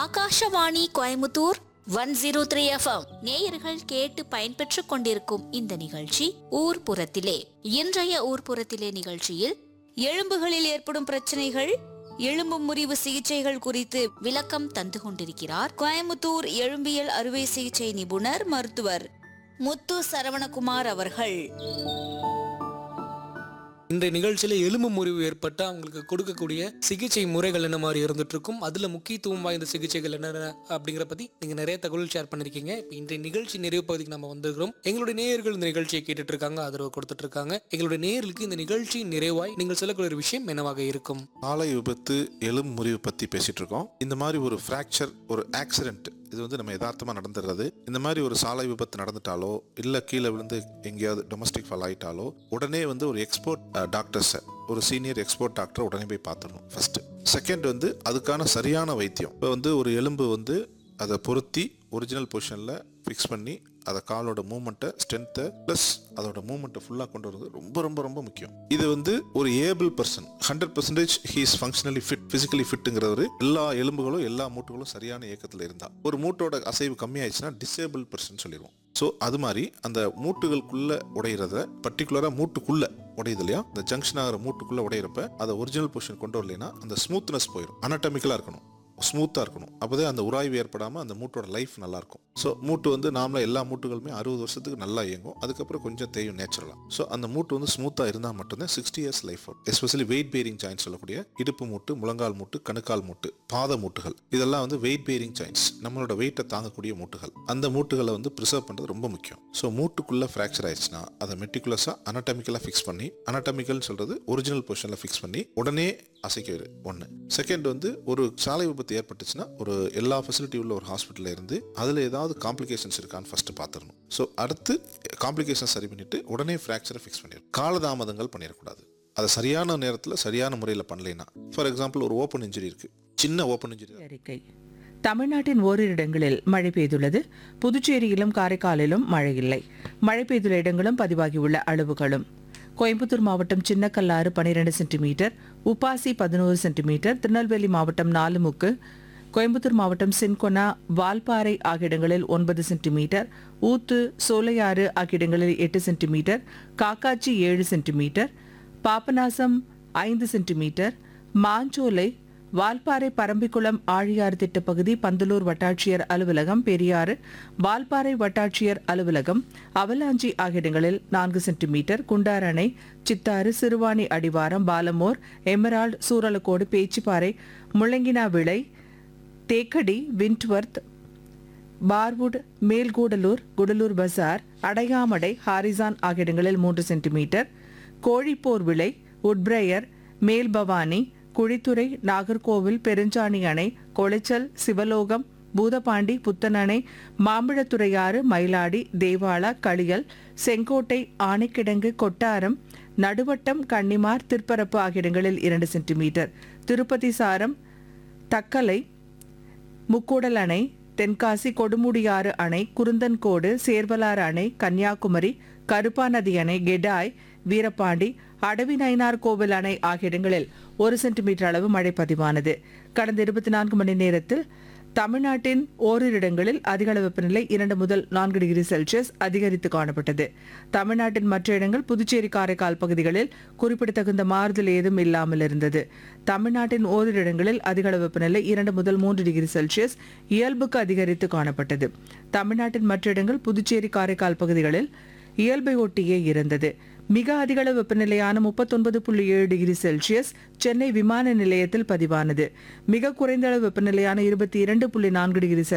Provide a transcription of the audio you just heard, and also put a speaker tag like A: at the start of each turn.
A: Akashvani Coimbatore one zero three FM நேயர்கள் கேட்டு பயன்பெற்றுக் கொண்டிருக்கும் இந்த நிகழ்ச்சி ஊர்ப்புறத்திலே இன்றைய ஊர்ப்புறத்திலே நிகழ்ச்சியில் எலும்புகளில் ஏற்படும் பிரச்சனைகள் எலும்பு முறிவு சிகிச்சைகள் குறித்து விளக்கம் தந்து கொண்டிருக்கிறார் கோயமுத்தூர் எலும்பியல் அறுவை சிகிச்சை நிபுணர் மருத்துவர் முத்து சரவணகுமார் அவர்கள்
B: இந்த நிகழ்ச்சியில எலும்பு முறிவு ஏற்பட்டா அவங்களுக்கு கொடுக்கக்கூடிய சிகிச்சை முறைகள் என்ன மாதிரி இருந்துட்டு இருக்கும் அதுல முக்கியத்துவம் வாய்ந்த சிகிச்சைகள் என்னென்ன அப்படிங்கிற பத்தி நீங்க நிறைய தகவல் ஷேர் பண்ணிருக்கீங்க இப்போ இன்றைய நிகழ்ச்சி நிறைவு பகுதிக்கு நம்ம வந்திருக்கிறோம் எங்களுடைய நேயர்கள் இந்த நிகழ்ச்சியை கேட்டுட்டு இருக்காங்க ஆதரவு கொடுத்துட்டு இருக்காங்க எங்களுடைய நேயர்களுக்கு இந்த நிகழ்ச்சி நிறைவாய் நீங்கள் சொல்லக்கூடிய ஒரு விஷயம் என்னவாக இருக்கும்
C: ஆலை விபத்து எலும்பு முறிவு பற்றி பேசிட்டு இருக்கோம் இந்த மாதிரி ஒரு ஃப்ராக்சர் ஒரு ஆக்சிடென்ட் இது வந்து நம்ம யதார்த்தமாக நடந்துடுறது இந்த மாதிரி ஒரு சாலை விபத்து நடந்துட்டாலோ இல்லை கீழே விழுந்து எங்கேயாவது டொமஸ்டிக் ஃபால் ஆயிட்டாலோ உடனே வந்து ஒரு எக்ஸ்போர்ட் டாக்டர்ஸை ஒரு சீனியர் எக்ஸ்போர்ட் டாக்டர் உடனே போய் பார்த்துடணும் ஃபர்ஸ்ட் செகண்ட் வந்து அதுக்கான சரியான வைத்தியம் இப்போ வந்து ஒரு எலும்பு வந்து அதை பொருத்தி ஒரிஜினல் பொசிஷனில் ஃபிக்ஸ் பண்ணி அதை காலோட மூமெண்ட்டை ஸ்ட்ரென்த்தை ப்ளஸ் அதோட மூமெண்ட்டை ஃபுல்லாக கொண்டு வரது ரொம்ப ரொம்ப ரொம்ப முக்கியம் இது வந்து ஒரு able person hundred percentage he's functionally fit physically ஃபிட்டுங்கிறவர் எல்லா எலும்புகளும் எல்லா மூட்டுகளும் சரியான இயக்கத்தில் இருந்தால் ஒரு மூட்டோட அசைவு கம்மியாயிடுச்சுன்னா டிசேபிள் பர்சன் சொல்லிடுவோம் ஸோ அது மாதிரி அந்த மூட்டுகளுக்குள்ள உடையிறத பர்டிகுலராக மூட்டுக்குள்ள உடையுது இல்லையா இந்த ஜங்ஷன் ஆகிற மூட்டுக்குள்ள உடையிறப்ப அதை ஒரிஜினல் பொசிஷன் கொண்டு வரலைன்னா அந்த ஸ்மூத்னஸ் போயிடும் அனட்டமிக்கலாக இருக்கணும் ஸ்மூத்தாக இருக்கணும் அப்போதான் அந்த உராய்வு ஏற்படாமல் அந்த மூட்டோட லைஃப் நல்லா இருக்கும் ஸோ மூட்டு வந்து நாமளாக எல்லா மூட்டுகளுமே அறுபது வருஷத்துக்கு நல்லா இயங்கும் அதுக்கப்புறம் கொஞ்சம் தேயும் நேச்சுரலாக ஸோ அந்த மூட்டு வந்து ஸ்மூத்தாக இருந்தால் மட்டும்தான் சிக்ஸ்டி இயர்ஸ் லைஃப் வரும் எஸ்பெஷலி வெயிட் பேரிங் ஜாயின்ஸ் சொல்லக்கூடிய இடுப்பு மூட்டு முழங்கால் மூட்டு கணுக்கால் மூட்டு பாத மூட்டுகள் இதெல்லாம் வந்து வெயிட் பேரிங் ஜாயின்ஸ் நம்மளோட வெயிட்டை தாங்கக்கூடிய மூட்டுகள் அந்த மூட்டுகளை வந்து ப்ரிசர்வ் பண்ணுறது ரொம்ப முக்கியம் ஸோ மூட்டுக்குள்ளே ஃப்ராக்சர் ஆயிடுச்சுன்னா அதை மெட்டிகுலஸாக அனட்டமிக்கலாக ஃபிக்ஸ் பண்ணி அனட்டமிக்கல்னு சொல்கிறது ஒரிஜினல் பொசிஷனில் ஃபிக்ஸ் பண்ணி உடனே அசைக்க ஒன்று செகண்ட் வந்து ஒரு சாலை விபத்து ஏற்பட்டுச்சுன்னா ஒரு எல்லா ஃபெசிலிட்டி உள்ள ஒரு ஹாஸ்பிட்டலில் இருந்து அதில் ஏதாவது காம்ப்ளிகேஷன்ஸ் இருக்கான்னு ஃபர்ஸ்ட் பார்த்துடணும் ஸோ அடுத்து காம்ப்ளிகேஷன் சரி பண்ணிட்டு உடனே ஃப்ராக்சரை ஃபிக்ஸ் பண்ணிடணும் காலதாமதங்கள் பண்ணிடக்கூடாது அதை சரியான நேரத்தில் சரியான முறையில் பண்ணலைன்னா ஃபார் எக்ஸாம்பிள் ஒரு ஓப்பன் இன்ஜுரி இருக்கு சின்ன ஓப்பன் இன்ஜுரி
D: அறிக்கை தமிழ்நாட்டின் ஓரிரு இடங்களில் மழை பெய்துள்ளது புதுச்சேரியிலும் காரைக்காலிலும் மழை இல்லை மழை பெய்துள்ள இடங்களும் பதிவாகியுள்ள அளவுகளும் கோயம்புத்தூர் மாவட்டம் சின்னக்கல்லாறு பனிரெண்டு சென்டிமீட்டர் உப்பாசி பதினோரு சென்டிமீட்டர் திருநெல்வேலி மாவட்டம் நாலுமுக்கு கோயம்புத்தூர் மாவட்டம் சின்கொனா வால்பாறை ஆகிய இடங்களில் ஒன்பது சென்டிமீட்டர் ஊத்து சோலையாறு ஆகிய இடங்களில் எட்டு சென்டிமீட்டர் காக்காச்சி ஏழு சென்டிமீட்டர் பாபநாசம் ஐந்து சென்டிமீட்டர் மாஞ்சோலை வால்பாறை பரம்பிக்குளம் ஆழியாறு திட்டப்பகுதி பந்தலூர் வட்டாட்சியர் அலுவலகம் பெரியாறு வால்பாறை வட்டாட்சியர் அலுவலகம் அவலாஞ்சி ஆகிய இடங்களில் நான்கு சென்டிமீட்டர் குண்டார் அணை சித்தாறு சிறுவாணி அடிவாரம் Balamore Emerald Suralacode Pechiparai Mullanginavilai Thekkady Windworth Parwood Melkudalur Gudalur Bazaar Adaiyamadai Harrison ஆகிய இடங்களில் மூன்று சென்டிமீட்டர் கோழிப்போர் விளை உட்பிரையர் மேல்பவானி குழித்துறை நாகர்கோவில் பெருஞ்சாணி அணை கொளைச்சல் சிவலோகம் பூதபாண்டி புத்தனணை மாம்பழத்துறையாறு மயிலாடி தேவாலா களியல் செங்கோட்டை ஆனைக்கிடங்கு கொட்டாரம் நடுவட்டம் கன்னிமார் திருப்பரப்பு ஆகிய இடங்களில் இரண்டு சென்டிமீட்டர் திருப்பதி சாரம் தக்கலை முக்கூடல் அணை தென்காசி கொடுமுடியாறு அணை குருந்தன்கோடு சேர்வலாறு அணை கன்னியாகுமரி கருப்பாநதி அணை கெடாய் வீரபாண்டி அடவி நயினார் கோவில் அணை ஆகிய இடங்களில் ஒரு சென்டிமீட்டர் அளவு மழை பதிவானது கடந்த இருபத்தி நான்கு மணி நேரத்தில் தமிழ்நாட்டின் ஓரிரு இடங்களில் அதிக அளவு வெப்பநிலை இரண்டு முதல் நான்கு டிகிரி செல்சியஸ் அதிகரித்து காணப்பட்டது தமிழ்நாட்டின் மற்ற இடங்கள் புதுச்சேரி காரைக்கால் பகுதிகளில் குறிப்பிடத்தகுந்த மாறுதல் ஏதும் இல்லாமல் இருந்தது தமிழ்நாட்டின் ஓரிரு இடங்களில் அதிக அளவு வெப்பநிலை இரண்டு முதல் மூன்று டிகிரி செல்சியஸ் இயல்புக்கு அதிகரித்து காணப்பட்டது தமிழ்நாட்டின் மற்ற இடங்கள் புதுச்சேரி காரைக்கால் பகுதிகளில் இயல்பை ஒட்டியே இருந்தது மிக அதிக அளவு வெப்பநிலையான முப்பத்தொன்பது புள்ளி ஏழு டிகிரி செல்சியஸ் சென்னை விமான நிலையத்தில் பதிவானது மிக குறைந்த அளவு வெப்பநிலையான இருபத்தி இரண்டு புள்ளி நான்கு டிகிரி செல்சியஸ்